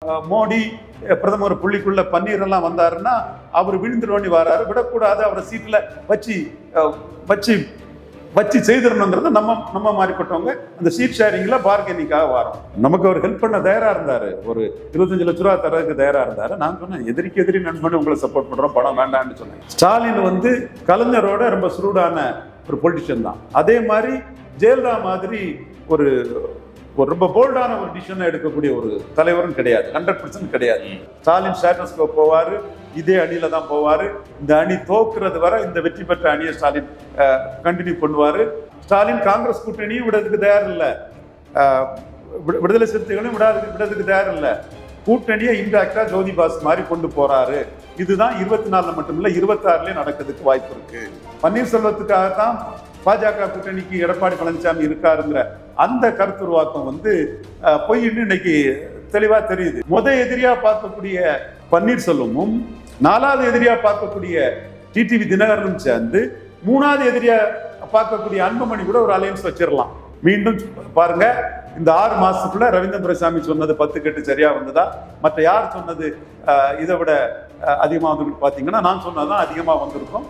அஹ், மோடி அஹ், பிரதமர் புள்ளிக்குள்ள பன்னீர் எல்லாம் வந்தாருன்னா அவர் விழுந்துருவண்டி வராரு விடக்கூடாது அவரை சீட்ல வச்சு அஹ், வச்சு வச்சு செய்திடணுங்கிறது நம்ம நம்ம மாறிப்பட்டவங்க அந்த சீட் ஷேரிங்ல பார்கெனிங்காக வரோம் நமக்கு அவர் ஹெல்ப் பண்ண தயாரா இருந்தாரு ஒரு இருபத்தஞ்சு லட்ச ரூபா தரதுக்கு தயாரா இருந்தாரு நான் சொன்னேன் எதிரிக்கு எதிரி நண்பன் உங்களை சப்போர்ட் பண்றோம் பணம் வேண்டாம்னு சொன்னேன் ஸ்டாலின் வந்து கலைஞரோட ரொம்ப சுருடான ஒரு பொலிட்டிஷியன் தான் அதே மாதிரி ஜெயலலிதா மாதிரி ஒரு ஒரு ரொம்ப போல்டான ஒரு டிசிஷன் எடுக்கக்கூடிய ஒரு தலைவரும் கிடையாது ஹண்ட்ரட் பர்சன்ட் கிடையாது ஸ்டாலின் ஸ்டேட்டஸ்க்கு போவாரு இதே அணியில தான் போவாரு இந்த அணி தோக்குறது வரை இந்த வெற்றி பெற்ற அணியை ஸ்டாலின் கண்டினியூ பண்ணுவாரு ஸ்டாலின் காங்கிரஸ் கூட்டணியும் விடுறதுக்கு தயார் இல்லை விடுதலை சிறுத்தைகளையும் விடாதுக்கு விடுறதுக்கு தயார் இல்லை கூட்டணியை இன்டாக்டா ஜோதி பாஸ் மாதிரி கொண்டு போறாரு இதுதான் இருபத்தி நாலுல மட்டும் இல்ல இருபத்தி ஆறுலயே நடக்கிறதுக்கு வாய்ப்பு இருக்கு பன்னீர்செல்வத்துக்காக தான் பாஜக கூட்டணிக்கு எடப்பாடி பழனிசாமி இருக்காருங்கிற அந்த கருத்துருவாக்கம் வந்து அஹ், பொய்ன்னு இன்னைக்கு தெளிவா தெரியுது முத எதிரியா பார்க்கக்கூடிய பன்னீர்செல்வமும் நாலாவது எதிரியா பார்க்கக்கூடிய டிடிவி தினகரனும் சேர்ந்து மூணாவது எதிரியா பார்க்கக்கூடிய அன்புமணி கூட ஒரு அலையன்ஸ் வச்சிடலாம் மீண்டும் பாருங்க இந்த ஆறு மாசத்துக்குள்ள ரவீந்திர துரைசாமி சொன்னது பத்து கெட்டு சரியா வந்ததா மற்ற யார் சொன்னது அஹ், இதை விட அஹ், அதிகமா வந்து பாத்தீங்கன்னா நான் சொன்னதுதான் அதிகமா வந்திருக்கும்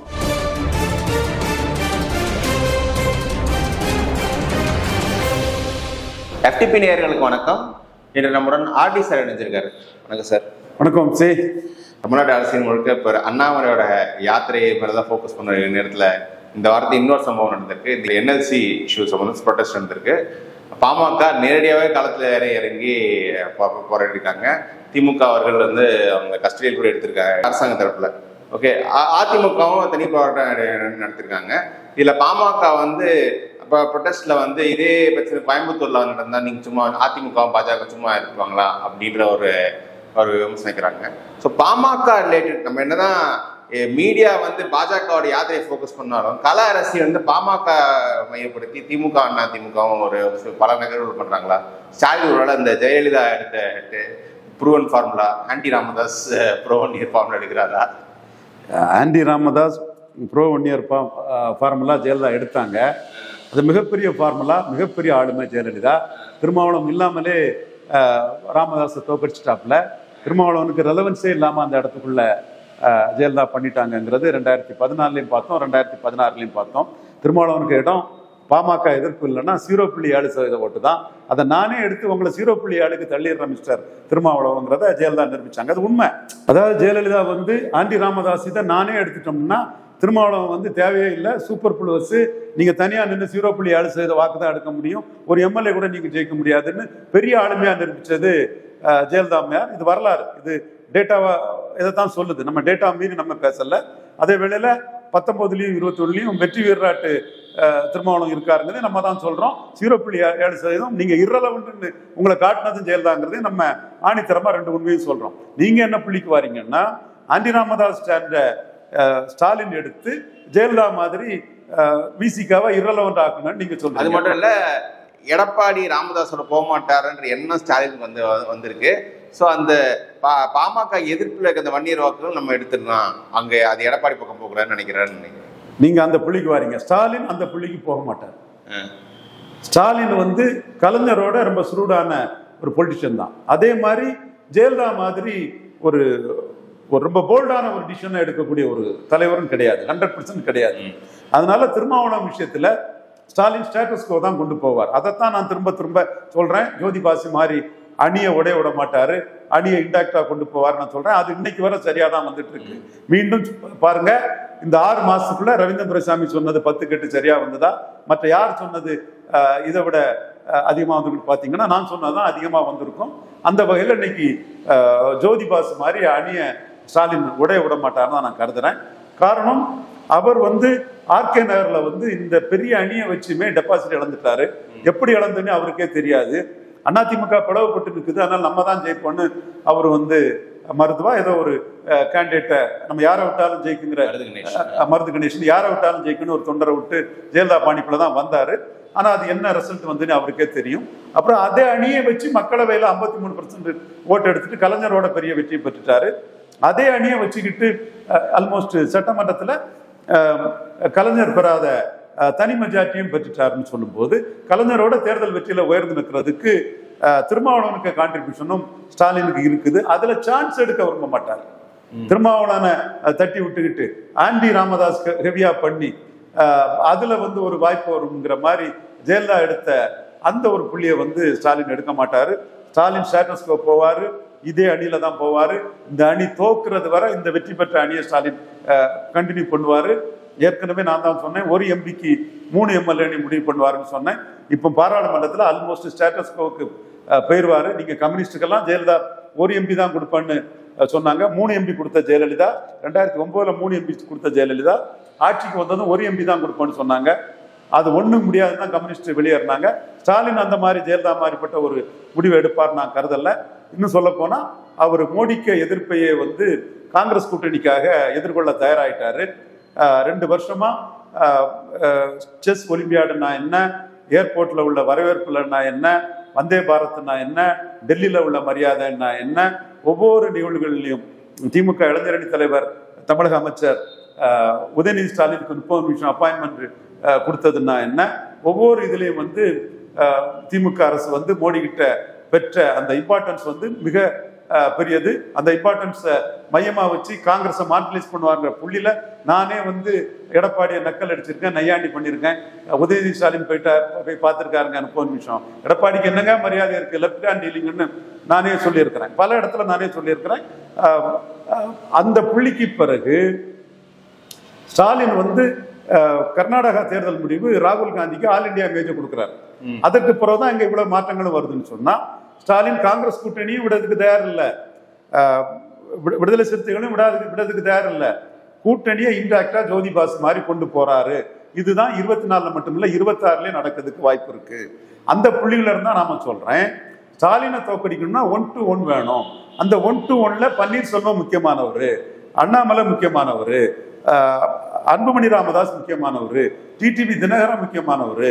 எஃப்டிபி நேயர்களுக்கு வணக்கம் இன்று நம்முடன் ஆர்டி சார் இணைஞ்சிருக்காரு வணக்கம் சார் வணக்கம் சே தமிழ்நாடு அரசியல் முழுக்க இப்போ அண்ணாமலையோட யாத்திரையை மேலே தான் ஃபோக்கஸ் பண்ண நேரத்தில் இந்த வாரத்தில் இன்னொரு சம்பவம் நடந்திருக்கு இந்த என்எல்சி இஷ்யூ சம்பந்தம் ப்ரொடெஸ்ட் நடந்திருக்கு பாமக நேரடியாகவே களத்தில் இறங்கி இறங்கி போ- போராடிருக்காங்க திமுக அவர்கள் வந்து அவங்க கஸ்டடியில் கூட எடுத்திருக்காங்க அரசாங்க தரப்புல ஓகே அதிமுகவும் தனி போராட்டம் நட- நடத்திருக்காங்க இதில் பாமக வந்து இப்போ ப்ரொட்டஸ்ட்ல வந்து இதே பிரச்சனை கோயம்புத்தூர்ல நடந்தா நீங்க சும்மா அதிமுக பாஜக சும்மா இருப்பாங்களா அப்படின்ற ஒரு ஒரு விமர்சனிக்கிறாங்க ஸோ பாமக ரிலேட்டட் நம்ம என்னதான் மீடியா வந்து பாஜகவோட யாத்திரையை ஃபோக்கஸ் பண்ணாலும் கல அரசியல் வந்து பாமக மையப்படுத்தி திமுக அண்ணா திமுகவும் ஒரு சில பல நிகழ்வுகள் பண்றாங்களா ஸ்டாலின் ஒருவேளை இந்த ஜெயலலிதா எடுத்த proven formula anti Ramadoss proven formula எடுக்கிறாரா anti Ramadoss pro one year formula Jayalalithaa எடுத்தாங்க அது மிகப்பெரிய ஃபார்முலா மிகப்பெரிய ஆளுமை ஜெயலலிதா திருமாவளவன் இல்லாமலே அஹ், ராமதாஸை தோக்கடிச்சிட்டாப்புல திருமாவளவனுக்கு ரெலவன்ஸே இல்லாமல் அந்த இடத்துக்குள்ள அஹ், ஜெயலலிதா பண்ணிட்டாங்கங்கிறது ரெண்டாயிரத்தி பதினாலுலையும் பார்த்தோம் ரெண்டாயிரத்தி பதினாறுலையும் பார்த்தோம் திருமாவளவனுக்கு இடம் பாமக எதிர்ப்பு இல்லைன்னா ஜீரோ புள்ளி ஏழு சதவீத ஓட்டு தான் அதை நானே எடுத்து உங்களை ஜீரோ புள்ளி ஏழுக்கு தள்ளிடுறேன் மிஸ்டர் திருமாவளவங்கிறத ஜெயலலிதா நிரூபிச்சாங்க அது உண்மை அதாவது ஜெயலலிதா வந்து ஆண்டி ராமதாஸ் இதை நானே எடுத்துட்டோம்னா திருமாவளவன் வந்து தேவையே இல்லை சூப்பர் புளுவஸ் நீங்க தனியா நின்று ஜீரோ புள்ளி ஏழு சதவீத வாக்கு தான் எடுக்க முடியும் ஒரு எம்எல்ஏ கூட நீங்க ஜெயிக்க முடியாதுன்னு பெரிய ஆளுமையா நிரூபிச்சது அஹ், ஜெயலலிதா அம்மையார் இது வரலாறு இது டேட்டாவா இதை தான் சொல்லுது நம்ம டேட்டா மீறி நம்ம பேசல அதே வேளையில பத்தொன்பதுலயும் இருபத்தொன்னுலயும் வெற்றி வீரராட்டு அஹ், திருமாவளவன் இருக்காருங்கிறதை நம்ம தான் சொல்றோம் ஜீரோ புள்ளி ஏ- ஏழு சதவீதம் நீங்க இரலவென்ட்னு உங்களை காட்டினதும் ஜெயலலிதாங்கிறதை நம்ம ஆணித்தரமா ரெண்டு உண்மையும் சொல்றோம் நீங்க என்ன புள்ளிக்கு வாரீங்கன்னா ஆண்டி ராமதாஸ் ஸ்டாண்ட அஹ், ஸ்டாலின் எடுத்து ஜெயலலிதா மாதிரி விசிகாவை இரலவெண்ட் ஆக்குங்கன்னு நீங்க அது சொல்றீங்க மட்டும் இல்ல எடப்பாடி ராமதாஸோட போக மாட்டாருன்ற எண்ணம் ஸ்டாலினுக்கு வந்து வந்திருக்கு ஸோ அந்த பா பாமக எதிர்ப்புல இருக்க அந்த வன்னியர் வாக்குகள் நம்ம எடுத்துடலாம் அங்க அது எடப்பாடி பக்கம் போகிறான்னு நினைக்கிறேன்னு நினைக்கிறேன் நீங்க அந்த புள்ளிக்கு வாரீங்க ஸ்டாலின் அந்த புள்ளிக்கு போக மாட்டார் ஆ. ஸ்டாலின் வந்து கலைஞரோட ரொம்ப சுருடான ஒரு பொலிட்டிஷியன் தான் அதே மாதிரி ஜெயலலிதா மாதிரி ஒரு ஒரு ரொம்ப போல்டான ஒரு டிசிஷனை எடுக்கக்கூடிய ஒரு தலைவரும் கிடையாது ஹண்ட்ரட் பர்சன்ட் கிடையாது அதனால திருமாவளவன் விஷயத்துல ஸ்டாலின் ஸ்டேட்டஸ்கோ தான் கொண்டு போவார் அதைத்தான் நான் திரும்ப திரும்ப சொல்றேன் ஜோதி பாசி மாதிரி அணியை உடைய விட மாட்டாரு அணியை இன்டாக்டா கொண்டு போவார் நான் சொல்றேன் அது இன்னைக்கு வரை சரியா தான் வந்துட்டு இருக்கு மீண்டும் பாருங்க இந்த ஆறு மாசத்துக்குள்ள ரவீந்திர துரைசாமி சொன்னது பத்து கெட்டு சரியா வந்ததா மற்ற யார் சொன்னது அஹ், இதை விட அஹ், அதிகமா வந்து பாத்தீங்கன்னா நான் சொன்னதுதான் அதிகமா வந்திருக்கும் அந்த வகையில இன்னைக்கு அஹ், ஜோதி பாசு மாதிரி அணியை ஸ்டாலின் உடைய விட மாட்டார்னு தான் நான் கருதுறேன் காரணம் அவர் வந்து ஆர்கே நகர்ல வந்து இந்த பெரிய அணியை வச்சுமே டெபாசிட் இழந்துட்டாரு எப்படி இழந்துன்னு அவருக்கே தெரியாது அதிமுக பிளவுபட்டு நிற்குது அதனால நம்ம தான் ஜெயிப்போம்னு அவர் வந்து மருத்துவா ஏதோ ஒரு கேண்டிடேட்டை நம்ம யாரை விட்டாலும் ஜெயிக்குங்கிற மருது கணேஷ். அஹ், மருது கணேசன் யாரை விட்டாலும் ஜெயிக்கணும் ஒரு தொண்டரை விட்டு ஜெயலலிதா பாணிக்குள்ள தான் வந்தாரு ஆனா அது என்ன ரிசல்ட் வந்துன்னு அவருக்கே தெரியும் அப்புறம் அதே அணியை வச்சு மக்களவையில ஐம்பத்தி மூணு பர்சன்ட் ஓட்டு எடுத்துட்டு கலைஞரோட பெரிய வெற்றி பெற்றுட்டாரு அதே அணியை வச்சுக்கிட்டு ஆல்மோஸ்ட் சட்டமன்றத்துல அஹ், கலைஞர் பெறாத அஹ், தனி மெஜாரிட்டியும் பெற்றுட்டாருன்னு சொல்லும்போது கலைஞரோட தேர்தல் வெற்றியில உயர்ந்து நிற்கிறதுக்கு அஹ், திருமாவளவனுக்கு கான்ட்ரிபியூஷனும் ஸ்டாலினுக்கு இருக்குது அதுல சான்ஸ் எடுக்க விரும்ப மாட்டார் திருமாவளவனை அஹ், தட்டி விட்டுக்கிட்டு ஆண்டி ராமதாஸ் ஹெவியா பண்ணி அஹ், அதுல வந்து ஒரு வாய்ப்பு வருங்கிற மாதிரி ஜெயலலிதா எடுத்த அந்த ஒரு புள்ளியை வந்து ஸ்டாலின் எடுக்க மாட்டாரு ஸ்டாலின் ஸ்டேட்டஸ்கோ போவாரு இதே அணியில தான் போவாரு இந்த அணி தோக்குறது வரை இந்த வெற்றி பெற்ற அணியை ஸ்டாலின் கண்டினியூ பண்ணுவாரு ஏற்கனவே நான் தான் சொன்னேன் ஒரு எம்பிக்கு மூணு எம்எல்ஏ முடிவு பண்ணுவாருன்னு சொன்னேன் இப்போ பாராளுமன்றத்தில் ஆல்மோஸ்ட் ஸ்டேட்டஸ்கோவுக்கு போயிடுவாரு நீங்க கம்யூனிஸ்டுக்கெல்லாம் ஜெயலலிதா ஒரு எம்பி தான் கொடுப்பேன்னு அஹ், சொன்னாங்க மூணு எம்பி கொடுத்த ஜெயலலிதா ரெண்டாயிரத்தி ஒன்பதுல மூணு எம்பி கொடுத்த ஜெயலலிதா ஆட்சிக்கு வந்ததும் ஒரு எம்பி தான் கொடுப்பேன்னு சொன்னாங்க அது ஒண்ணும் முடியாதுன்னு தான் கம்யூனிஸ்ட் வெளியேறினாங்க ஸ்டாலின் அந்த மாதிரி ஜெயலலிதா மாதிரிப்பட்ட ஒரு முடிவு எடுப்பார் நான் கருதல இன்னும் சொல்ல போனா அவர் மோடிக்கு எதிர்ப்பையே வந்து காங்கிரஸ் கூட்டணிக்காக எதிர்கொள்ள தயாராயிட்டாரு ஆஹ் ரெண்டு வருஷமா செஸ் ஒலிம்பியாடுனா என்ன ஏர்போர்ட்ல உள்ள வரவேற்புலன்னா என்ன வந்தே பாரத்னா என்ன டெல்லியில உள்ள மரியாதைன்னா என்ன ஒவ்வொரு நிகழ்வுகளிலும் திமுக இளைஞரணி தலைவர் தமிழக அமைச்சர் ஆஹ் உதயநிதி ஸ்டாலினுக்கு முப்பது நிமிஷம் அப்பாயின்மெண்ட் கொடுத்ததுன்னா என்ன ஒவ்வொரு இதுலயும் வந்து ஆஹ் திமுக அரசு வந்து மோடி கிட்ட பெற்ற அந்த இம்பார்ட்டன்ஸ் வந்து மிக ஆஹ் பெரியது அந்த இம்பார்ட்டன்ஸை மையமா வச்சு காங்கிரஸை மார்ஜினைஸ் பண்ணுவாங்க புள்ளியில நானே வந்து எடப்பாடியை நக்கல் அடிச்சிருக்கேன் நையாண்டி பண்ணியிருக்கேன் உதயநிதி ஸ்டாலின் போயிட்டா போய் பார்த்துருக்காருங்க முப்பது நிமிஷம் எடப்பாடிக்கு என்னங்க மரியாதை இருக்கு லெப்ட் ஹேண்ட் டீலிங்னு நானே சொல்லியிருக்கிறேன் பல இடத்துல நானே சொல்லியிருக்கிறேன் ஆஹ் ஆஹ் அந்த புள்ளிக்கு பிறகு ஸ்டாலின் வந்து அஹ், கர்நாடகா தேர்தல் முடிவு ராகுல் காந்திக்கு ஆல் இந்தியா மேஜர் கொடுக்கிறார் அதற்கு பிறகுதான் இங்க இவ்வளவு மாற்றங்களும் வருதுன்னு சொன்னா ஸ்டாலின் காங்கிரஸ் கூட்டணியும் விடுறதுக்கு தயார் இல்ல அஹ், விடு- விடுதலை சிறுத்தைகளும் விடாதுக்கு விடுறதுக்கு தயார் இல்ல கூட்டணியை இன்டாக்டா ஜோதி பாஸ் மாதிரி கொண்டு போறாரு இதுதான் இருபத்தி நாலுல மட்டுமில்ல இருபத்தி ஆறுலயும் நடக்கிறதுக்கு வாய்ப்பு இருக்கு அந்த புள்ளியில இருந்தா நாம சொல்றேன் ஸ்டாலினை தோக்கடிக்கணும்னா ஒன் டு ஒன் வேணும் அந்த ஒன் டு ஒன்ல பன்னீர்செல்வம் முக்கியமானவர் அண்ணாமலை முக்கியமானவர் அன்புமணி ராமதாஸ் முக்கியமானவர் டிடிவி தினகரன் முக்கியமானவர்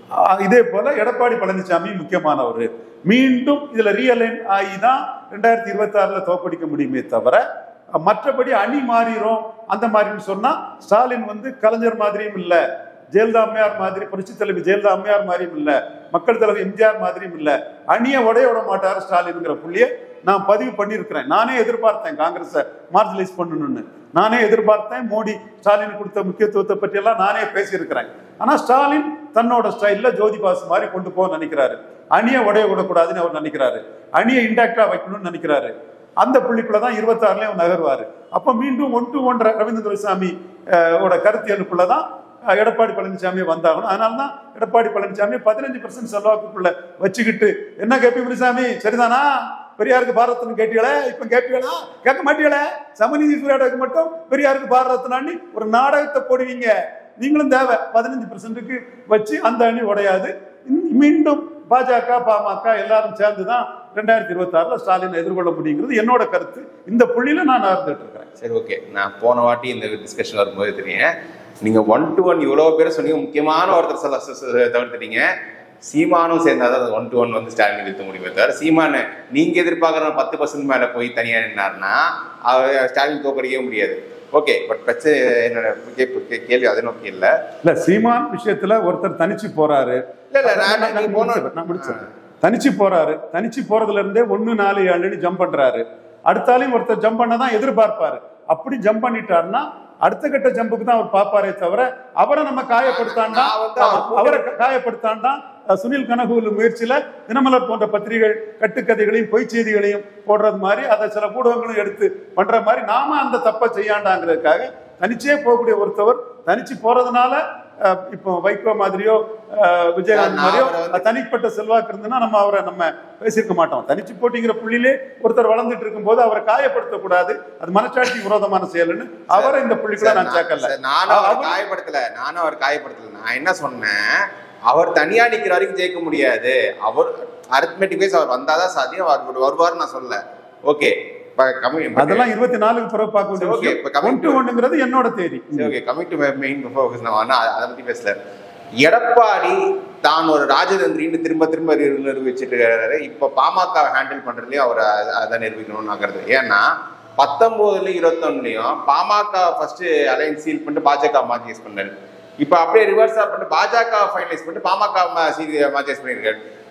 இதே போல எடப்பாடி பழனிசாமி முக்கியமானவர் மீண்டும் இதுல ரீஅலைன் ஆகி தான் ரெண்டாயிரத்தி இருபத்தி ஆறுல தோக்கடிக்க முடியுமே தவிர மற்றபடி அணி மாறிடும் அந்த மாதிரின்னு சொன்னா ஸ்டாலின் வந்து கலைஞர் மாதிரியும் இல்ல ஜெயலலிதா அம்மையார் மாதிரி புரட்சி தலைவி ஜெயலலிதா அம்மையார் மாதிரியும் இல்ல மக்கள் தலைவர் எம்ஜிஆர் மாதிரியும் இல்ல அணியை உடைய விட மாட்டார் ஸ்டாலின்ங்கிற புள்ளிய நான் பதிவு பண்ணியிருக்கிறேன் நானே எதிர்பார்த்தேன் காங்கிரஸை மார்ஜினைஸ் பண்ணணும்னு நானே எதிர்பார்த்தேன் மோடி ஸ்டாலின் கொடுத்த முக்கியத்துவத்தை பற்றி எல்லாம் நானே பேசியிருக்கிறேன் ஆனா ஸ்டாலின் தன்னோட ஸ்டைல்ல ஜோதி பாஸ் மாதிரி கொண்டு போக நினைக்கிறாரு அணியை உடைய விடக்கூடாதுன்னு அவர் நினைக்கிறாரு அணியை இன்டாக்டா வைக்கணும்னு நினைக்கிறாரு அந்த புள்ளிக்குள்ள தான் இருபத்தாறுலயும் நகர்வாரு அப்ப மீண்டும் one to one Ravindra Duraisamy அஹ், ஓட கருத்தியலுக்குள்ள தான் அஹ், எடப்பாடி பழனிசாமி வந்தாகணும் அதனால தான் எடப்பாடி பழனிசாமி பதினஞ்சு பர்சன்ட் செல்வாக்குக்குள்ள வச்சுக்கிட்டு என்ன கேபி முனிசாமி சரிதானா பெரியாருக்கு பாரத்னு கேட்டீங்களே இப்ப கேட்பீங்களா கேட்க மாட்டீங்களே சமநீதி சூரியாடாக்கு மட்டும் பெரியாருக்கு பாரத்னான்னு ஒரு நாடகத்தை போடுவீங்க நீங்களும் தேவை பதினஞ்சு பர்சன்ட்டுக்கு வச்சு அந்த அணி உடையாது இன்- மீண்டும் பாஜக பாமக எல்லாரும் சேர்ந்து தான் ரெண்டாயிரத்தி இருபத்தி ஆறுல ஸ்டாலினை எதிர்கொள்ள முடியுங்கிறது என்னோட கருத்து இந்த புள்ளியில நான் நடந்துட்டு இருக்கிறேன் சரி ஓகே நான் போன வாட்டி இந்த டிஸ்கஷன் வரும்போது தெரியும் நீங்க ஒன் டு ஒன் இவ்வளவு பேர் சொன்னீங்க முக்கியமான ஒருத்தர் சொல்ல சொ- சொ- தவிர்த்துட்டீங்க சீமானும் சேர்ந்தாதான் அது ஒன் டு ஒன் வந்து ஸ்டாலின் நிறுத்த முடியுமே தவிர சீமான் நீங்க எதிர்பார்க்குற பத்து பர்சன்ட் மேல போய் தனியா நின்னாருன்னா அவர் ஸ்டாலின் தோக்கடிக்கவே முடியாது ஓகே பட் பிரச்சனை என்னோட கேள்வி கேள்வி அதை நோக்கி இல்ல இல்ல சீமான் விஷயத்துல ஒருத்தர் தனிச்சு போறாரு இல்ல, இல்ல, நான் நான் நீ போன- முடிச்சிடுறேன், நான் முடிச்சிடுறேன். தனிச்சு போறாரு தனிச்சு போறதுல இருந்தே ஒண்ணு நாலு ஏழுன்னு ஜம்ப் பண்றாரு அடுத்தாலையும் ஒருத்தர் ஜம்ப் பண்ணதான் எதிர்பார்ப்பாரு அப்படி ஜம்ப் பண்ணிட்டாருன்னா அடுத்த கட்ட ஜம்புக்கு தான் அவர் பாப்பாரே தவிர அவரை நம்ம காயப்படுத்தாண்டா நான் வந்து அவர் ஆமா, அவரை க- காயப்படுத்தாண்டா அஹ், சுனில் கனகூல் முயற்சியில தினமலர் போன்ற பத்திரிகைகள் கட்டுக்கதைகளையும் பொய் செய்திகளையும் போடுறது மாதிரி அதை சில ஊடகங்களும் எடுத்து பண்ற மாதிரி நாம அந்த தப்பை செய்யாண்டாங்கிறதுக்காக தனிச்சே போகக்கூடிய ஒருத்தவர் தனிச்சு போறதுனால அஹ், இப்போ வைகோ மாதிரியோ அஹ், விஜயகாந்த் நான் மாதிரியோ அவரை வந்து- தனிப்பட்ட செல்வாக்கு இருந்ததுன்னா நம்ம அவரை நம்ம பேசியிருக்க மாட்டோம் தனிச்சு போட்டிங்கிற புள்ளியிலே ஒருத்தர் வளர்ந்துட்டு இருக்கும்போது அவரை காயப்படுத்தக்கூடாது அது மனசாட்சி விரோதமான செயல்னு அவரை இந்த புள்ளிக்குள்ள நான் சேர்க்கல சார், நானும் அவர் அவர் காயப்படுத்தல நானும் அவர் காயப்படுத்தல நான் என்ன சொன்னேன் அவர் தனியா நிக்கிற வரைக்கும் ஜெயிக்க முடியாது அவர் அரித்மெட்டிக் வைஸ் அவர் வந்தாதான் சாத்தியம் அவர் வருவார் நான் சொல்ல ஓகே அதெல்லாம் இருபத்தி நாலுக்கு பிறகு பார்க்க சரி, okay, இப்ப coming வேண்டிய ஒன் டு ஒன்னுங்கிறது என்னோட தேதி okay coming to main focus நான் ஆனா அதை பத்தி பேசல எடப்பாடி தான் ஒரு ராஜதந்திரின்னு திரும்ப திரும்ப நிரு- நிரூபிச்சிட்டு இருக்காரு இப்ப பாமக ஹேண்டில் பண்றதுலயும் அவர் அ- அதை நிரூபிக்கணும்னு ஆகிறது ஏன்னா பத்தொன்பதுல இருபத்தொன்னுலயும் பாமக ஃபர்ஸ்ட் அலைன்ஸ் சீல் பண்ணிட்டு பாஜக மார்ஜைஸ் பண்ணாரு இப்ப அப்படியே ரிவர்ஸா பண்ணிட்டு பாஜக ஃபைனலைஸ் பண்ணிட்டு பாமக மார்ஜைஸ் பண்ணிருக்காரு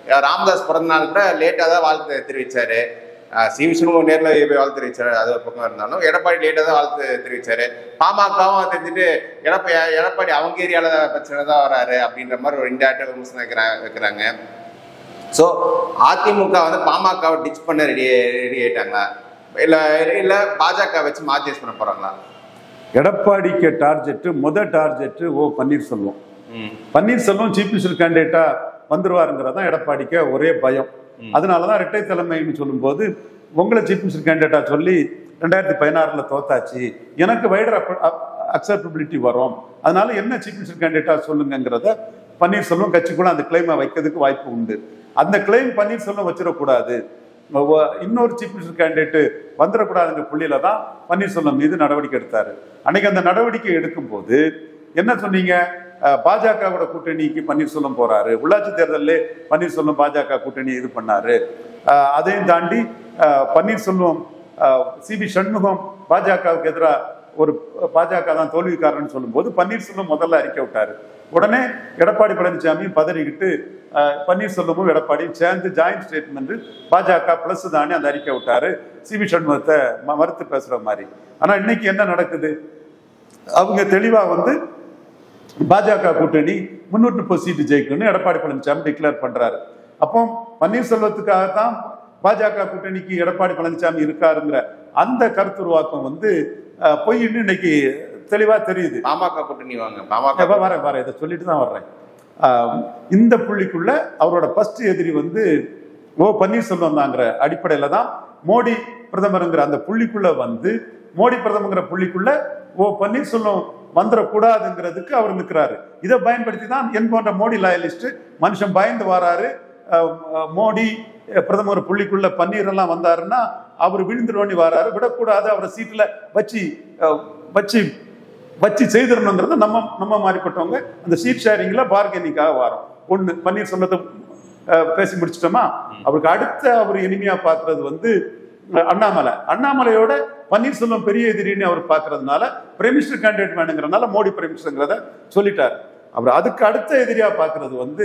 ராமதாஸ் பிறந்த நாள் கூட லேட்டாக தான் வாழ்த்து தெரிவிச்சாரு அஹ் சி விஷ்ணுவும் நேரில் போய் வாழ்த்து தெரிவிச்சாரு அது ஒரு பக்கம் இருந்தாலும் எடப்பாடி லேட்டாக தான் வாழ்த்து தெரிவிச்சாரு பாமகவும் தெரிஞ்சுட்டு எடப்பாடி எடப்பாடி அவங்க ஏரியால பிரச்சனை தான் வராரு அப்படின்ற மாதிரி ஒரு இன்டேரக்டாக விமர்சனம் வைக்கிறாங்க வைக்கிறாங்க ஸோ அதிமுக வந்து பாமகவை டிச் பண்ண ரெடி ரெடி ஆயிட்டாங்களா இல்லை இல்லை பாஜக வச்சு மாற்றி பண்ண போறாங்களா எடப்பாடிக்கு டார்கெட் முத டார்கெட் ஓ பன்னீர்செல்வம் ம் பன்னீர்செல்வம் சீஃப் மினிஸ்டர் கேண்டிடேட்டா வந்துருவாருங்கிறதான் எடப்பாடிக்கு ஒரே பயம் அதனாலதான் இரட்டை தலைமைன்னு சொல்லும்போது உங்களை சீஃப் மினிஸ்டர் கேண்டிடேட்டா சொல்லி ரெண்டாயிரத்தி பதினாறுல தோத்தாச்சு எனக்கு வைடர் அக்செப்டபிலிட்டி வரும் அதனால என்ன சீஃப் மினிஸ்டர் கேண்டிடேட்டா சொல்லுங்கிறத பன்னீர்செல்வம் கட்சிக்குள்ள அந்த கிளைமை வைக்கிறதுக்கு வாய்ப்பு உண்டு அந்த கிளைம் பன்னீர்செல்வம் வச்சிடக்கூடாது ஒ- இன்னொரு சீஃப் மினிஸ்டர் கேண்டிடேட் வந்துடக்கூடாதுன்ற புள்ளியில தான் பன்னீர்செல்வம் மீது நடவடிக்கை எடுத்தாரு அன்னைக்கு அந்த நடவடிக்கை எடுக்கும்போது என்ன சொன்னீங்க அஹ், பாஜகவோட கூட்டணிக்கு பன்னீர்செல்வம் போறாரு உள்ளாட்சி தேர்தலில் பன்னீர்செல்வம் பாஜக கூட்டணி இது பண்ணாரு அஹ், அதையும் தாண்டி அஹ், பன்னீர்செல்வம் சிபி சண்முகம் பாஜகவுக்கு எதிராக ஒரு பாஜக தான் தோல்விக்காரன்னு சொல்லும்போது பன்னீர்செல்வம் முதல்ல அறிக்கை விட்டாரு உடனே எடப்பாடி பழனிசாமி பதறிக்கிட்டு அஹ், பன்னீர்செல்வமும் எடப்பாடியும் சேர்ந்து ஜாயிண்ட் ஸ்டேட்மெண்ட் பாஜக பிளஸ் தானே அந்த அறிக்கை விட்டாரு சிபி சண்முகத்தை ம- மறுத்து பேசுற மாதிரி ஆனா இன்னைக்கு என்ன நடக்குது அவங்க தெளிவா வந்து பாஜக கூட்டணி முன்னூற்றி முப்பது சீட்டு ஜெயிக்கணும்னு எடப்பாடி பழனிசாமி டிக்ளேர் பண்றாரு அப்போ பன்னீர்செல்வத்துக்காகத்தான் பாஜக கூட்டணிக்கு எடப்பாடி பழனிசாமி இருக்காருங்கிற அந்த கருத்துருவாக்கம் வந்து அஹ், பொய்ன்னு இன்னைக்கு தெளிவா தெரியுது பாமக கூட்டணி வாங்க பாமக இப்ப வரேன் வரேன் இதை சொல்லிட்டு தான் வர்றேன் ஆஹ் இந்த புள்ளிக்குள்ள அவரோட ஃபர்ஸ்ட் எதிரி வந்து ஓ பன்னீர்செல்வம் தாங்கிற அடிப்படையில தான் மோடி பிரதமருங்கிற அந்த புள்ளிக்குள்ள வந்து மோடி பிரதமங்கிற புள்ளிக்குள்ள ஓ பன்னீர்செல்வம் வந்துடக்கூடாதுங்கிறதுக்கு அவர் நிற்கிறாரு இதை பயன்படுத்தி தான் என் போன்ற மோடி லாயலிஸ்ட் மனுஷன் பயந்து வராரு ஆஹ் ஆஹ் மோடி அஹ் பிரதமர் புள்ளிக்குள்ள பன்னீர் எல்லாம் வந்தாருன்னா அவர் விழுந்துடோண்டி வராரு விடக்கூடாது அவரை சீட்ல வச்சு ஆஹ் வச்சு வச்சு செய்திடணுங்கிறது நம்ம நம்ம மாறிப்பட்டவங்க அந்த சீட் ஷேரிங்ல பார்கெனிங்காக வரோம் ஒண்ணு பன்னீர்செல்வத்தை அஹ், பேசி முடிச்சிட்டோமா அவருக்கு அடுத்த அவர் இனிமையா பார்க்கிறது வந்து அஹ், அண்ணாமலை அண்ணாமலையோட பன்னீர்செல்வம் பெரிய எதிரின்னு அவர் பார்க்கறதுனால பிரைம் மினிஸ்டர் கேண்டிடேட் வேணுங்கிறதுனால மோடி பிரைம் மினிஸ்டருங்கிறத சொல்லிட்டார் அவர் அதுக்கு அடுத்த எதிரியா பார்க்கிறது வந்து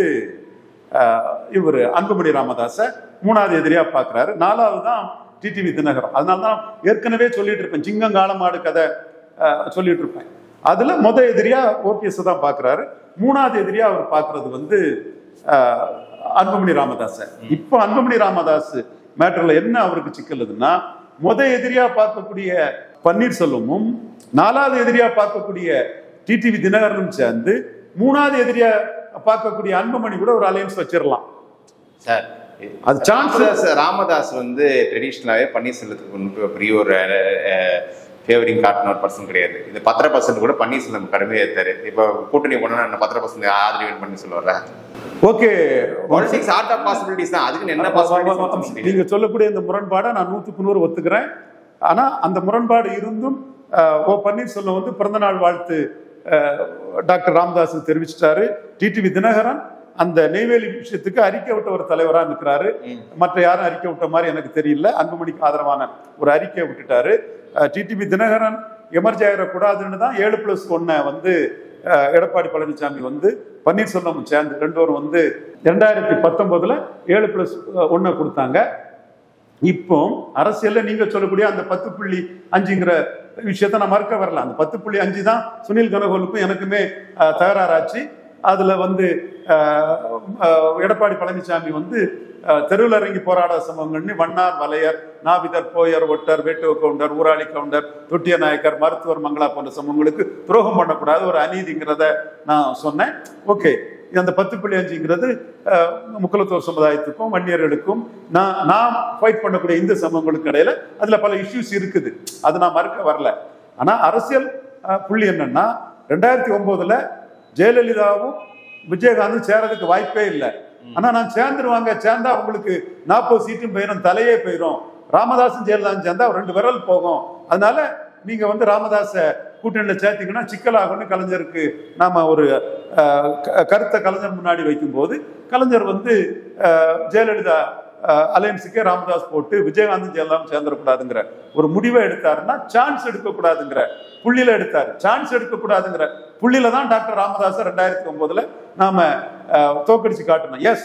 இவர் அன்புமணி ராமதாஸை மூணாவது எதிரியா பார்க்கறாரு நாலாவது தான் டிடிவி தினகரன் அதனால தான் ஏற்கனவே சொல்லிட்டு இருப்பேன் சிங்கங்காலமாடு கதை அஹ், சொல்லிட்டு இருப்பேன் அதுல முத எதிரியா ஓபிஎஸ் தான் பார்க்கறாரு மூணாவது எதிரியா அவர் பார்க்கறது வந்து அஹ், அன்புமணி ராமதாஸை இப்போ அன்புமணி ராமதாஸ் மேட்டர்ல என்ன அவருக்கு சிக்கலுதுன்னா முத எதிரியா பார்க்கக்கூடிய பன்னீர்செல்வமும் நாலாவது எதிரியா பார்க்கக்கூடிய டிடிவி தினகரனும் சேர்ந்து மூணாவது எதிரியா பார்க்கக்கூடிய அன்புமணி கூட ஒரு அலையன்ஸ் வச்சிடலாம் சார் அது சான்ஸ் ராமதாஸ் ராமதாஸ் வந்து ட்ரெடிஷ்னலாகவே பன்னீர்செல்வத்துக்கு வந்து பெரிய ஒரு ஃபேவரிங் காட்டின ஒரு பர்சன் கிடையாது இது பத்தரை பர்சன்ட் கூட பன்னீர்செல்வம் கடுமையாக ஏற்றாரு இப்போ கூட்டணி போனா பத்தரை பர்சன்ட் ஆதரவு பண்ணி சொல்லுவார் okay politics art of possibilities தான் அதுக்கு என்ன பாசிபிலிட்டிஸ் நீங்க சொல்லக்கூடிய இந்த முரண்பாடை நான் நூத்துக்கு நூறு ஒத்துக்கிறேன் ஆனா அந்த முரண்பாடு இருந்தும் அஹ், ஓ பன்னீர்செல்வம் வந்து பிறந்தநாள் வாழ்த்து அஹ், டாக்டர் ராமதாஸுக்கு தெரிவிச்சிட்டாரு டிடிவி தினகரன் அந்த நெய்வேலி விஷயத்துக்கு அறிக்கை விட்ட ஒரு தலைவரா நிற்கிறாரு மற்ற யாரும் அறிக்கை விட்ட மாதிரி எனக்கு தெரியல அன்புமணிக்கு ஆதரவான ஒரு அறிக்கையை விட்டுட்டாரு டிடிவி தினகரன் எமர்ஜ் ஆகிடக்கூடாதுன்னு தான் ஏழு பிளஸ் ஒன்னை வந்து அஹ், எடப்பாடி பழனிசாமி வந்து பன்னீர்செல்வம் சேர்ந்து ரெண்டு பேரும் வந்து ரெண்டாயிரத்தி பத்தொன்பதுல ஏழு பிளஸ் ஒன்னை கொடுத்தாங்க இப்போ அரசியல்ல நீங்க சொல்லக்கூடிய அந்த பத்து புள்ளி அஞ்சுங்கிற விஷயத்த நான் மறுக்க வரல அந்த பத்து புள்ளி அஞ்சு தான் சுனில் கனகோலுக்கும் எனக்குமே அஹ், தகராறாச்சு அதுல வந்து அஹ், அஹ், எடப்பாடி பழனிசாமி வந்து அஹ், தெருவில் இறங்கி போராட சம்பவங்கள்னு வண்ணார் வலையர் நாவிதர் போயர் ஒட்டர் வேட்டுவ கவுண்டர் ஊராளி கவுண்டர் தொட்டிய நாயக்கர் மருத்துவர் மங்களா போன்ற சம்பவங்களுக்கு துரோகம் பண்ணக்கூடாது ஒரு அநீதிங்கிறத நான் சொன்னேன் ஓகே அந்த பத்து புள்ளி அஞ்சுங்கிறது அஹ், முக்குலத்தோர் சமுதாயத்துக்கும் வன்னியர்களுக்கும் நான் நான் ஃபைட் பண்ணக்கூடிய இந்து சமூகங்களுக்கு இடையில அதுல பல இஷ்யூஸ் இருக்குது அது நான் மறுக்க வரல ஆனா அரசியல் அஹ், புள்ளி என்னன்னா ரெண்டாயிரத்தி ஒன்பதுல ஜெயலலிதாவும் விஜயகாந்தும் சேரதுக்கு வாய்ப்பே இல்லை ஆனா நான் சேர்ந்துருவாங்க சேர்ந்தா அவங்களுக்கு நாற்பது சீட்டும் போயிடும் தலையே போயிடும் ராமதாசும் ஜெயலலிதாவும் சேர்ந்தா ஒரு ரெண்டு விரல் போகும் அதனால நீங்க வந்து ராமதாஸ கூட்டணியில சேர்த்தீங்கன்னா சிக்கலாகும்னு கலைஞருக்கு நாம ஒரு அஹ், க- கருத்தை கலைஞர் முன்னாடி வைக்கும்போது கலைஞர் வந்து அஹ், ஜெயலலிதா அலையன்ஸுக்கே ராமதாஸ் போட்டு விஜயகாந்தும் ஜெயலலிதாவும் சேர்ந்துடக்கூடாதுங்கிற ஒரு முடிவை எடுத்தாருன்னா சான்ஸ் எடுக்கக்கூடாதுங்கிற புள்ளியில எடுத்தாரு சான்ஸ் எடுக்கக்கூடாதுங்கிற புள்ளியில தான் டாக்டர் ராமதாஸ் ரெண்டாயிரத்தி ஒன்பதுல நாம அஹ், தோக்கடிச்சு காட்டணும் எஸ்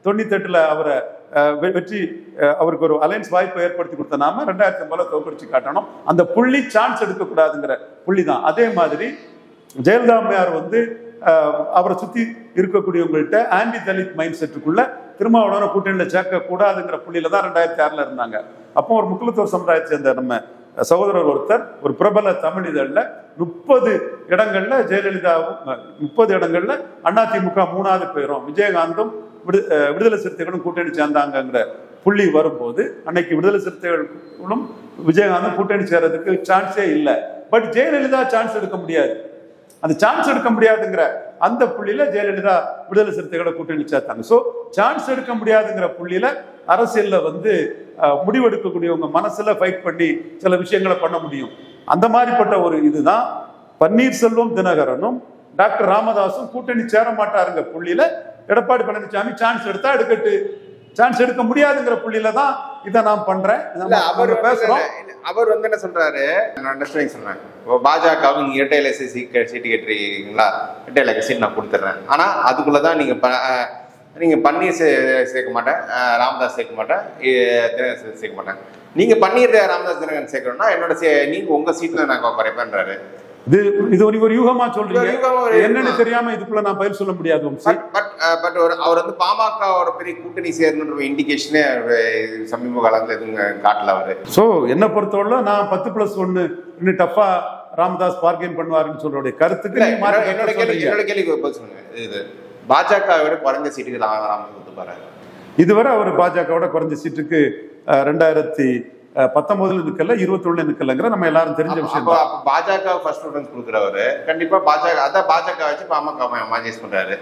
தொண்ணூத்தெட்டுல அவரை அஹ், வெ- வெற்றி அஹ், அவருக்கு ஒரு அலைன்ஸ் வாய்ப்பை ஏற்படுத்தி கொடுத்த நாம ரெண்டாயிரத்தி ஒன்பதுல தோக்கடிச்சு காட்டணும் அந்த புள்ளி சான்ஸ் எடுக்கக்கூடாதுங்கிற புள்ளி தான் அதே மாதிரி ஜெயலலிதா அம்மையார் வந்து அஹ், அவரை சுத்தி இருக்கக்கூடியவங்கள்ட்ட ஆன்டி தலித் மைண்ட் செட்டுக்குள்ள திருமாவளவனை கூட்டணியில சேர்க்க கூடாதுங்கிற புள்ளியில தான் ரெண்டாயிரத்தி ஆறுல இருந்தாங்க அப்போ ஒரு முக்குலத்தோர் சமுதாயத்தை சேர்ந்த நம்ம சகோதரர் ஒருத்தர் ஒரு பிரபல தமிழ் இதழ்ல முப்பது இடங்கள்ல ஜெயலலிதாவும் முப்பது இடங்கள்ல அதிமுக மூணாவது பேரும் விஜயகாந்தும் விடு- அஹ் விடுதலை சிறுத்தைகளும் கூட்டணி சேர்ந்தாங்கங்கிற புள்ளி வரும்போது அன்னைக்கு விடுதலை சிறுத்தைகளும் விஜயகாந்தும் கூட்டணி சேர்றதுக்கு சான்ஸே இல்லை பட் ஜெயலலிதா சான்ஸ் எடுக்க முடியாது அந்த சான்ஸ் எடுக்க முடியாதுங்கிற அந்த புள்ளியில ஜெயலலிதா விடுதலை சிறுத்தைகளை கூட்டணி சேர்த்தாங்க ஸோ சான்ஸ் எடுக்க முடியாதுங்கிற புள்ளியில அரசியல்ல வந்து அஹ், முடிவெடுக்கக்கூடியவங்க மனசுல ஃபைட் பண்ணி சில விஷயங்களை பண்ண முடியும் அந்த மாதிரிப்பட்ட ஒரு இதுதான் பன்னீர்செல்வம் தினகரனும் டாக்டர் ராமதாஸும் கூட்டணி சேர மாட்டாருங்க புள்ளியில எடப்பாடி பழனிசாமி சான்ஸ் எடுத்தா எடுக்கட்டு சான்ஸ் எடுக்க முடியாதுங்கிற புள்ளியில தான் இதை நான் பண்றேன் இல்ல நம்ம அவர் நம்ம பேசுறோம் வந்து- அவர் வந்து என்ன சொல்றாரு நான் அண்டர்ஸ்டாண்டிங் சொல்றேன் இப்போ பாஜகவுக்கு நீங்க இரட்டை இலை சீட் சீட்டு கேட்டுறீங்களா இரட்டை இலை சீட் நான் கொடுத்துட்றேன் ஆனா அதுக்குள்ளதான் நீங்க ப- அஹ், நீங்க பன்னீர் சே- சேர்க்க மாட்டேன் அஹ், ராமதாஸ் சேர்க்க மாட்டேன் இ- தினகரன் சே- சேர்க்க மாட்டேன் நீங்க பன்னீர் ராமதாஸ் தினகரன் சேர்க்கணும்னா என்னோட சே- நீங்க உங்க சீட்ல நான் குறைப்பேன்றாரு இது இது நீங்க ஒரு யூகமா சொல்றீங்க யூகமா ஒரு என்னன்னு யூகமா. தெரியாம இதுக்குள்ள நான் பதில் சொல்ல முடியாது வம்சி பட் பட் பட் ஒரு அவர் வந்து பாமகவோட பெரிய கூட்டணி சேரணுன்ற இண்டிகேஷனே சமீப காலத்துல எதுவும் காட்டல அவரு சோ என்ன பொறுத்தவரை நான் பத்து பிளஸ் ஒன்னு இன்னும் டஃபா ராமதாஸ் பார்கெயின் பண்ணுவாருன்னு சொல்ற கருத்துக்கு இல்ல, நீங்க மாற்று என்னோட என்னோட கருத்து கேள்வி சொல்றீங்க. என்னோட கேள்விக்கு பதில் சொல்லுங்க இது பாஜக விட குறைஞ்ச சீட்டுக்கு ராம ராமதாஸ் கொடுத்து பாரு இதுவரை அவர் பாஜகவோட குறைஞ்ச சீட்டுக்கு அஹ், ரெண்டாயிரத்தி அஹ், பத்தொன்பதுல நிக்கல இருபத்தி ஒண்ணுல நிக்கலங்கிற நம்ம எல்லாரும் தெரிஞ்ச அப்ப- விஷயம் அப்ப தான் அப்ப பாஜக ஃபர்ஸ்ட் ப்ரிஃபரன்ஸ் கொடுக்குறவரு கண்டிப்பா பாஜக அதான் பாஜக வச்சு பாமக மாஜேஸ் பண்றாரு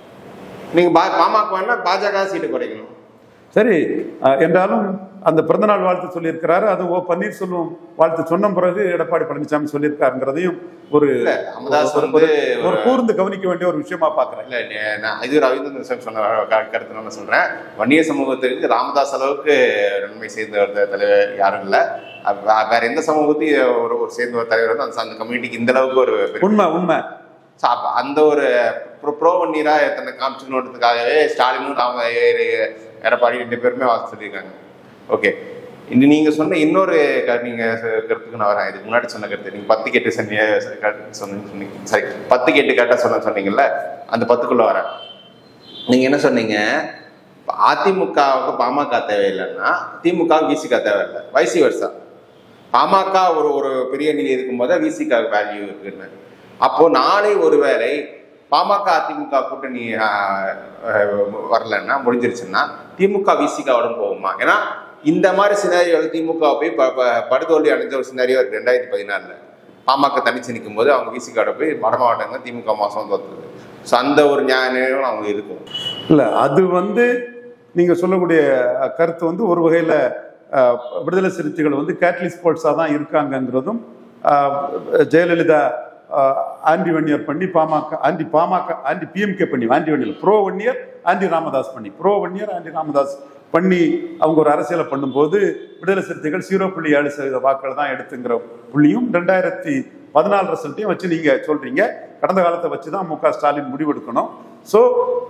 நீங்க பா- பாமக வேணா பாஜக சீட்டு குறைக்கணும் சரி அஹ், என்றாலும் அந்த பிறந்தநாள் வாழ்த்து சொல்லியிருக்கிறாரு அது ஓ பன்னீர்செல்வம் வாழ்த்து சொன்ன பிறகு எடப்பாடி பழனிசாமி சொல்லியிருக்காருங்கிறதையும் ஒரு இல்ல ராமதாஸ் ஒரு- வந்து ஒரு கூர்ந்து கவனிக்க வேண்டிய ஒரு விஷயமா பாக்குறேன் இல்ல நே- நான் இது ரவீந்திரன் சார் சொன்ன க- கருத்து நான் சொல்றேன் வன்னிய சமூகத்திற்கு ராமதாஸ் அளவுக்கு நன்மை செய்த ஒரு தலைவர் யாரும் இல்ல அப்ப வே- வேற எந்த சமூகத்தையும் ஒரு ஒரு சேர்ந்த ஒரு தலைவர் வந்து அந்த அந்த கம்யூனிட்டிக்கு இந்த அளவுக்கு ஒரு பெரிய- உண்மை உண்மை So, அப்ப அந்த ஒரு ப்ரோ ப்ரோ வன்னியரா தன்னை காமிச்சுக்கணுன்றதுக்காகவே ஸ்டாலினும் ராம எ- எடப்பாடி ரெண்டு பேருமே வாழ்த்து சொல்லியிருக்காங்க ஓகே இன்னும் நீங்க சொன்ன இன்னொரு க- நீங்க ச- கருத்துக்கு நான் வரேன் இதுக்கு முன்னாடி சொன்ன கருத்து நீங்க பத்து கேட்டு சொன்னீங்க கருத்து சொன்னீங்க சொன்னீங்க சரி பத்து கேட்டு கரெக்டாக சொன்ன சொன்னீங்கல்ல அந்த பத்துக்குள்ள வரேன் நீங்க என்ன சொன்னீங்க அதிமுகவுக்கு பாமக தேவையில்லைன்னா திமுக விசிக தேவையில்லை வைசி வருஷா பாமக ஒரு ஒரு பெரிய நிலை இருக்கும்போது விசிக வேல்யூ இருக்குன்னு அப்போ நாளை ஒருவேளை பாமக அதிமுக கூட்டணி ஆஹ், ஆஹ், வரலன்னா முடிஞ்சிருச்சுன்னா திமுக விசிகாவோட போகுமா ஏன்னா இந்த மாதிரி சினாரியோ திமுக போய் ப- ப- படுதோல்வி அடைஞ்ச ஒரு சினாரியோ இருக்கு ரெண்டாயிரத்தி பதினாறுல பாமக தனிச்சு நிற்கும் போது அவங்க விசிகாவோட போய் வட மாவட்டங்கள் திமுக மாசம் தோத்துது ஸோ அந்த ஒரு நியாய நிலையும் அவங்க இருக்கும் இல்ல அது வந்து நீங்க சொல்லக்கூடிய அஹ், கருத்து வந்து ஒரு வகையில அஹ், விடுதலை சிறுத்தைகள் வந்து கேட்லிக் ஸ்போர்ட்ஸா தான் இருக்காங்கங்கிறதும் அஹ், ஜெயலலிதா அஹ், ஆண்டி வன்னியர் பண்ணி பாமக ஆண்டி பாமக ஆண்டி பிஎம்கே பண்ணி anti Vanniyar pro Vanniyar anti Ramadoss பண்ணி ப்ரோ வன்னியர் ஆண்டி ராமதாஸ் பண்ணி அவங்க ஒரு அரசியலை பண்ணும்போது விடுதலை சிறுத்தைகள் ஜீரோ புள்ளி ஏழு சதவீத வாக்கள் தான் எடுத்துங்கிற புள்ளியும் ரெண்டாயிரத்தி பதினாலு ரிசல்ட்டையும் வச்சு நீங்க சொல்றீங்க கடந்த காலத்தை வச்சு தான் மு க ஸ்டாலின் முடிவெடுக்கணும் ஸோ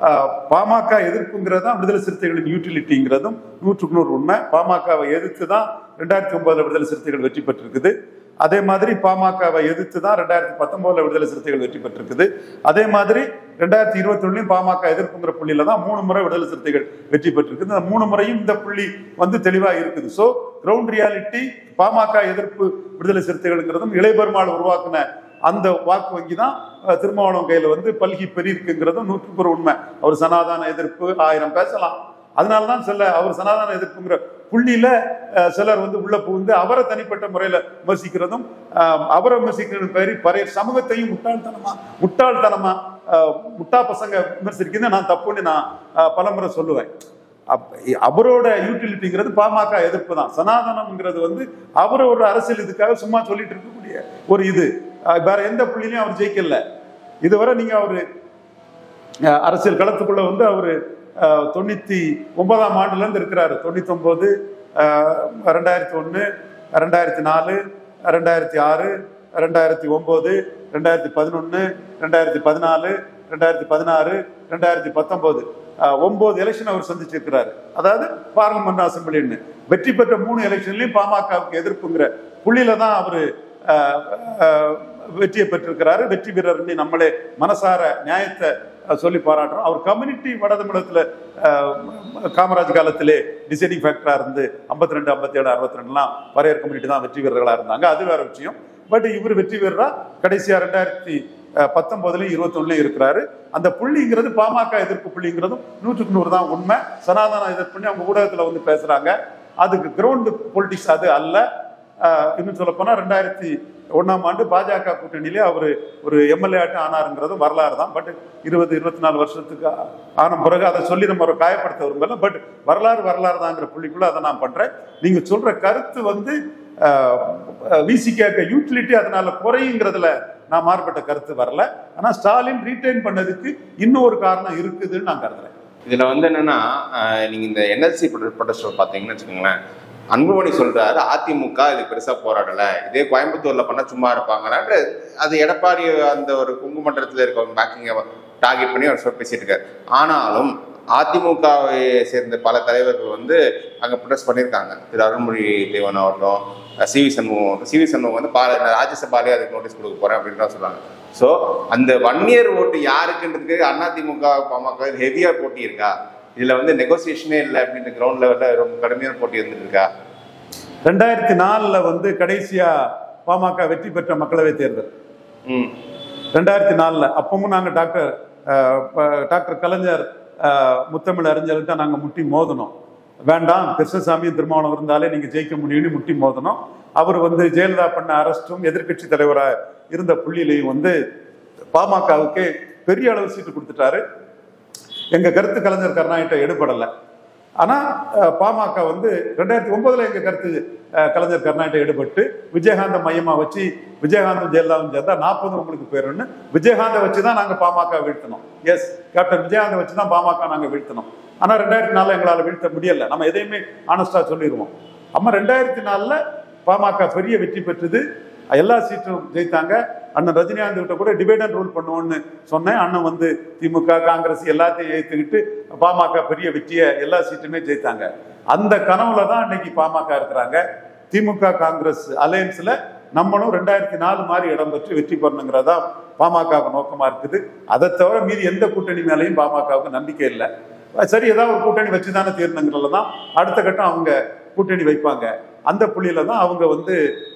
பாமக எதிர்ப்புங்கிறது தான் விடுதலை சிறுத்தைகளின் யூட்டிலிட்டிங்கிறதும் நூற்றுக்கு நூறு உண்மை பாமகவை எதிர்த்து தான் ரெண்டாயிரத்தி ஒன்பதுல விடுதலை சிறுத்தைகள் வெற்றி பெற்றிருக்குது அதே மாதிரி பாமகவை எதிர்த்து தான் ரெண்டாயிரத்தி பத்தொன்பதுல விடுதலை சிறுத்தைகள் வெற்றி பெற்றிருக்குது அதே மாதிரி ரெண்டாயிரத்தி இருபத்தி ஒண்ணுலயும் பாமக எதிர்ப்புங்கிற புள்ளியில தான் மூணு முறை விடுதலை சிறுத்தைகள் வெற்றி பெற்றிருக்குது இந்த மூணு முறையும் இந்த புள்ளி வந்து தெளிவா இருக்குது ஸோ கிரவுண்ட் ரியாலிட்டி பாமக எதிர்ப்பு விடுதலை சிறுத்தைகள்ங்கிறதும் இளையபெருமாள் உருவாக்குன அந்த வாக்கு வங்கி தான் அஹ், திருமாவளவன் கையில வந்து பல்கி பெரியதுங்கிறதும் நூற்றுக்கு ஒரு உண்மை அவர் சனாதன எதிர்ப்பு ஆயிரம் பேசலாம் அதனால தான் சில அவர் சனாதன எதிர்ப்புங்கிற புள்ளியில அஹ், சிலர் வந்து உள்ள புகுந்து அவரை தனிப்பட்ட முறையில விமர்சிக்கிறதும் அஹ், அவரை விமர்சிக்கிறது பேரி பறைய சமூகத்தையும் முட்டாள்தனமா முட்டாள்தனமா அஹ், முட்டா பசங்க விமர்சிக்கிறது நான் தப்புன்னு நான் அஹ், பலமுறை சொல்லுவேன் அப்ப அவரோட யூட்டிலிட்டிங்கிறது பாமக எதிர்ப்பு தான் சனாதனம்ங்கிறது வந்து அவர் ஒரு அரசியல் இதுக்காக சும்மா சொல்லிட்டு இருக்கக்கூடிய ஒரு இது அஹ் வேற எந்த புள்ளிலையும் அவர் ஜெயிக்கல இதுவரை நீங்க அவரு அஹ், அரசியல் களத்துக்குள்ள வந்து அவரு அஹ், தொண்ணூத்தி ஒன்பதாம் ஆண்டுல இருந்து இருக்கிறாரு தொண்ணூத்தி ஒன்பது ரெண்டாயிரத்தி ஒண்ணு ரெண்டாயிரத்தி நாலு ரெண்டாயிரத்தி ஆறு ரெண்டாயிரத்தி ஒன்பது ரெண்டாயிரத்தி பதினொன்னு ரெண்டாயிரத்தி பதினாலு ரெண்டாயிரத்தி பதினாறு ரெண்டாயிரத்தி பத்தொன்பது அஹ், ஒன்பது எலெக்ஷன் அவர் சந்திச்சிருக்கிறாரு அதாவது பார்லிமெண்ட் அசம்பிளின்னு வெற்றி பெற்ற மூணு எலெக்ஷன்லயும் பாமகவுக்கு எதிர்ப்புங்கிற புள்ளியில தான் அவரு அஹ், அஹ், வெற்றியை பெற்றிருக்கிறாரு வெற்றி வீரர்னு நம்மளே மனசார நியாயத்தை அஹ், சொல்லி பாராட்டுறோம் அவர் கம்யூனிட்டி வட தமிழகத்துல அஹ், காமராஜ் காலத்திலே டிசைடிங் ஃபேக்டரா இருந்து ஐம்பத்தி ரெண்டு ஐம்பத்தி ஏழு அறுபத்தி ரெண்டுலாம் பரையர் கம்யூனிட்டி தான் வெற்றி வீரர்களா இருந்தாங்க அது வேற விஷயம் பட் இவர் வெற்றி வீரரா கடைசியா ரெண்டாயிரத்தி பத்தொன்பதுலயும் இருபத்தொன்னுலயும் இருக்கிறாரு அந்த புள்ளிங்கிறது பாமக எதிர்ப்பு புள்ளிங்கிறதும் நூற்றுக்கு நூறு தான் உண்மை சனாதன எதிர்ப்புன்னு அவங்க ஊடகத்துல வந்து பேசுறாங்க அதுக்கு கிரவுண்ட் பொலிட்டிக்ஸ் அது அல்ல ஆஹ் இன்னும் சொல்ல போனா ரெண்டாயிரத்தி ஒண்ணாம் ஆண்டு பாஜக கூட்டணியிலே அவர் ஒரு எம்எல்ஏ ஆட்டம் ஆனாருங்கிறது வரலாறு தான் பட் இருபது இருபத்தி நாலு வருஷத்துக்கு ஆ- ஆன பிறகு அதை சொல்லி நம்ம ஒரு காயப்படுத்த விரும்பல பட் வரலாறு வரலாறு தாங்கிற புள்ளிக்குள்ள அதை நான் பண்றேன் நீங்க சொல்ற கருத்து வந்து விசிகாக்க யூட்டிலிட்டி அதனால குறையுங்கிறதுல நான் மாறுபட்ட கருத்து வரல ஆனா ஸ்டாலின் ரீட்டைன் பண்ணதுக்கு இன்னும் ஒரு காரணம் இருக்குதுன்னு நான் கருதுறேன் இதுல வந்து என்னன்னா அஹ், நீங்க இந்த என்எல்சி ப்ரொடெஸ்ட் பாத்தீங்கன்னு வச்சுக்கோங்களேன் அன்புமணி சொல்றாரு அதிமுக இது பெருசா போராடல இதே கோயம்புத்தூர்ல பண்ணா சும்மா இருப்பாங்களான்ற அது எடப்பாடி அந்த ஒரு குங்கு மண்டலத்துல இருக்கவங்க பேக்கிங்க டார்கெட் பண்ணி அவர் சொல்லி பேசிட்டு இருக்காரு ஆனாலும் அதிமுகவை சேர்ந்த பல தலைவர்கள் வந்து அங்க ப்ரொடெஸ்ட் பண்ணியிருக்காங்க திரு அருண்மொழி தேவன் அவர்களும் C V Shanmugam C V Shanmugam வந்து பால நான் ராஜ்யசபாலே அதுக்கு நோட்டீஸ் கொடுக்க போறேன் அப்படின்னு தான் சொல்றாங்க ஸோ அந்த ஒன் இயர் ஓட்டு யாருக்குன்றதுக்கு அதிமுக பாமக ஹெவியா போட்டி இருக்கா இதுல வந்து நெகோசியேஷனே இல்லை அப்படின்ற கிரவுண்ட் லெவல்ல ரொம்ப கடுமையான போட்டி இருந்துட்டு இருக்கா ரெண்டாயிரத்தி நாலுல வந்து கடைசியா பாமக வெற்றி பெற்ற மக்களவை தேர்தல் ம் ரெண்டாயிரத்தி நாலுல அப்பவும் நாங்க டாக்டர் அஹ், ப- டாக்டர் கலைஞர் அஹ், முத்தமிழ் அறிஞர்கிட்ட நாங்க முட்டி மோதணும் வேண்டாம் கிருஷ்ணசாமியும் திருமாவளம் இருந்தாலே நீங்க ஜெயிக்க முடியும்னு முட்டி மோதணும் அவர் வந்து ஜெயலலிதா பண்ண அரஸ்டும் எதிர்க்கட்சி தலைவராக இருந்த புள்ளியிலையும் வந்து பாமகவுக்கு பெரிய அளவு சீட்டு கொடுத்துட்டாரு எங்க கருத்து கலைஞர் கருணாகிட்ட எடுபடல ஆனா அஹ், பாமக வந்து ரெண்டாயிரத்தி ஒன்பதுல எங்க கருத்து அஹ், கலைஞர் கருணாகிட்ட எடுபட்டு விஜயகாந்த மையமா வச்சு விஜயகாந்தும் ஜெயலலிதாவும் சேர்ந்தா நாற்பது உங்களுக்கு பேருன்னு விஜயகாந்தை வச்சு தான் நாங்க பாமக வீழ்த்தினோம் எஸ் கேப்டன் விஜயகாந்தை வச்சு தான் பாமக நாங்க வீழ்த்தினோம் ஆனா ரெண்டாயிரத்தி நாலுல எங்களால வீழ்த்த முடியல நம்ம எதையுமே ஆனஸ்டா சொல்லிடுவோம் அம்மா ரெண்டாயிரத்தி நாலுல பாமக பெரிய வெற்றி பெற்றது எல்லா சீட்டும் ஜெயித்தாங்க அண்ணன் ரஜினிகாந்த் கிட்ட கூட டிவைட் அண்ட் ரூல் பண்ணுவோம்னு சொன்னேன் அண்ணன் வந்து திமுக காங்கிரஸ் எல்லாத்தையும் ஏத்துக்கிட்டு பாமக பெரிய வெற்றியை எல்லா சீட்டுமே ஜெயித்தாங்க அந்த கனவுல தான் இன்னைக்கு பாமக இருக்கிறாங்க திமுக காங்கிரஸ் அலையன்ஸ்ல நம்மளும் ரெண்டாயிரத்தி நாலு மாதிரி இடம் பெற்று வெற்றி பெறணுங்கிறதா பாமக நோக்கமா இருக்குது அதை தவிர மீதி எந்த கூட்டணி மேலையும் பாமகவுக்கு நம்பிக்கை இல்லை சரி ஏதாவது ஒரு கூட்டணி வச்சு தானே தீரணுங்கிறதுல தான் அடுத்த கட்டம் அவங்க கூட்டணி வைப்பாங்க அந்த புள்ளியில தான் அவங்க வந்து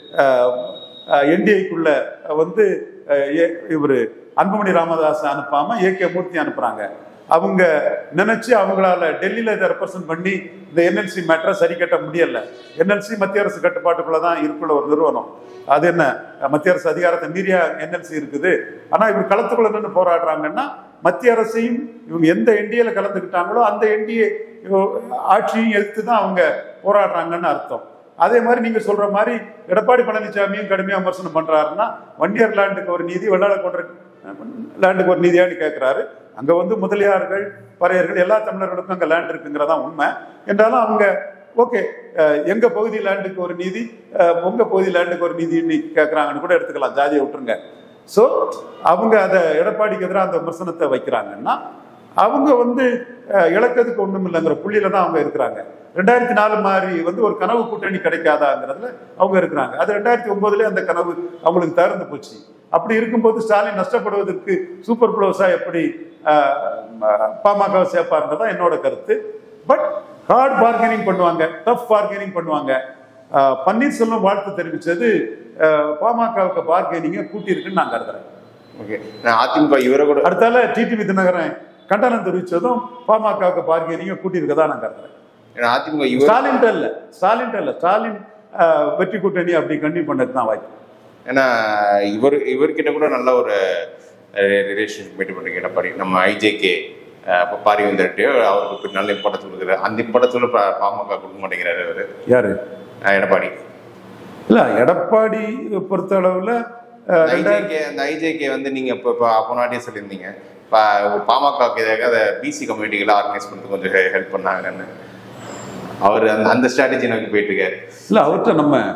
என்டிஏக்குள்ள வந்து இவர் அன்புமணி ராமதாஸ் அனுப்பாம ஏ கே மூர்த்தி அனுப்புறாங்க அவங்க நினைச்சு அவங்களால டெல்லியில இதை ரெப்ரசன்ட் பண்ணி இந்த என்எல்சி மேட்டரை சரி கட்ட முடியல என்எல்சி மத்திய அரசு கட்டுப்பாட்டுக்குள்ள தான் இருக்குள்ள ஒரு நிறுவனம் அது என்ன மத்திய அரசு அதிகாரத்தை மீறிய என்எல்சி இருக்குது ஆனா இவங்க களத்துக்குள்ள நின்று போராடுறாங்கன்னா மத்திய அரசையும் இவங்க எந்த என்டிஏல கலந்துக்கிட்டாங்களோ அந்த என்டிஏ ஆட்சியும் எதிர்த்து தான் அவங்க போராடுறாங்கன்னு அர்த்தம் அதே மாதிரி நீங்க சொல்ற மாதிரி எடப்பாடி பழனிசாமியும் கடுமையா விமர்சனம் பண்றாருன்னா வண்டியர் லேண்டுக்கு ஒரு நீதி வெள்ளாள கொன்ற லேண்டுக்கு ஒரு நீதியான்னு கேட்கிறாரு அங்க வந்து முதலியார்கள் பறையர்கள் எல்லா தமிழர்களுக்கும் அங்க லேண்ட் இருக்குங்கிறதா உண்மை என்றாலும் அவங்க ஓகே எங்க பகுதி லேண்டுக்கு ஒரு நீதி அஹ், உங்க பகுதி லேண்டுக்கு ஒரு நீதின்னு கேட்கறாங்கன்னு கூட எடுத்துக்கலாம் ஜாதியை விட்டுருங்க ஸோ அவங்க அதை எடப்பாடிக்கு எதிராக அந்த விமர்சனத்தை வைக்கிறாங்கன்னா அவங்க வந்து அஹ், இழக்கிறதுக்கு ஒண்ணும் இல்லைங்கிற புள்ளியில தான் அவங்க இருக்கிறாங்க ரெண்டாயிரத்தி நாலு மாதிரி வந்து ஒரு கனவு கூட்டணி கிடைக்காதாங்கிறதுல அவங்க இருக்கிறாங்க அது ரெண்டாயிரத்தி ஒன்பதுல அந்த கனவு அவங்களுக்கு திறந்து போச்சு அப்படி இருக்கும்போது ஸ்டாலின் நஷ்டப்படுவதற்கு சூப்பர் ப்ளோஸா எப்படி அஹ், அஹ், பாமகவை சேர்ப்பாருன்றதா என்னோட கருத்து பட் ஹார்ட் பார்கெனிங் பண்ணுவாங்க டஃப் பார்கெனிங் பண்ணுவாங்க அஹ், பன்னீர்செல்வம் வாழ்த்து தெரிவிச்சது அஹ், பாமகவுக்கு பார்கெனிங்கை கூட்டியிருக்குன்னு நான் கருதுறேன் ஓகே நான் அதிமுக இவரை கூட அடுத்தால டிடிவி தினகரன் கண்டனம் தெரிவிச்சதும் பாமகவுக்கு பார்கெனிங்கை கூட்டியிருக்கதா நான் கருதுறேன் ஏன்னா அதிமுக இவர் ஸ்டாலின் இல்ல ஸ்டாலின் இல்ல ஸ்டாலின் அஹ், வெற்றி கூட்டணி அப்படி கண்டிப்பாக பண்ணது தான் வாய்ப்பு ஏன்னா இவர் இவர்கிட்ட கூட நல்ல ஒரு ரிலேஷன்ஷிப் மெயின்டைன் பண்ணுறீங்க எடப்பாடி நம்ம ஐஜேகே பாரி வந்துட்டு அவருக்கு இப்ப நல்ல இம்பார்ட்டன்ஸ் கொடுக்குறாரு அந்த இம்பார்ட்டன்ஸ் பா- பாமக கொடுக்க மாட்டேங்கிறாரு அவரு யாரு அஹ் எடப்பாடி இல்ல எடப்பாடி பொறுத்த அளவுல அஹ், ரெண்டாயிரத்தி ஐஜேகே அந்த ஐஜேகே வந்து நீங்க இப்போ இப்போ போனாட்டியே சொல்லியிருந்தீங்க பா- பாமகக்கு எதிராக அதை பிசி கம்யூனிட்டிகளை ஆர்கனைஸ் பண்ணுறதுக்கு கொஞ்சம் ஹெல்ப் பண்ணாங்கன்னு அவர் அந்த அந்த ஸ்ட்ராட்டஜி நோக்கி போயிட்டு இருக்காரு இல்ல அவர்கிட்ட நம்ம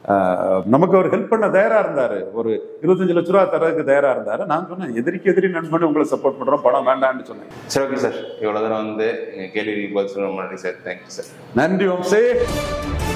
ஆஹ், நமக்கு அவர் ஹெல்ப் பண்ண தயாரா இருந்தாரு ஒரு இருபத்தஞ்சு லட்ச ரூபா தரதுக்கு தயாரா இருந்தாரு நான் சொன்னேன் எதிரிக்கு எதிரி நண்பன் உங்களை சப்போர்ட் பண்றோம் பணம் வேண்டாம்னு சொன்னேன் சரி ஓகே சார் இவ்வளோ தூரம் வந்து எங்கள் கேள்வி பதில் சொல்ல நன்றி சார் தேங்க்யூ சார் நன்றி வம்சே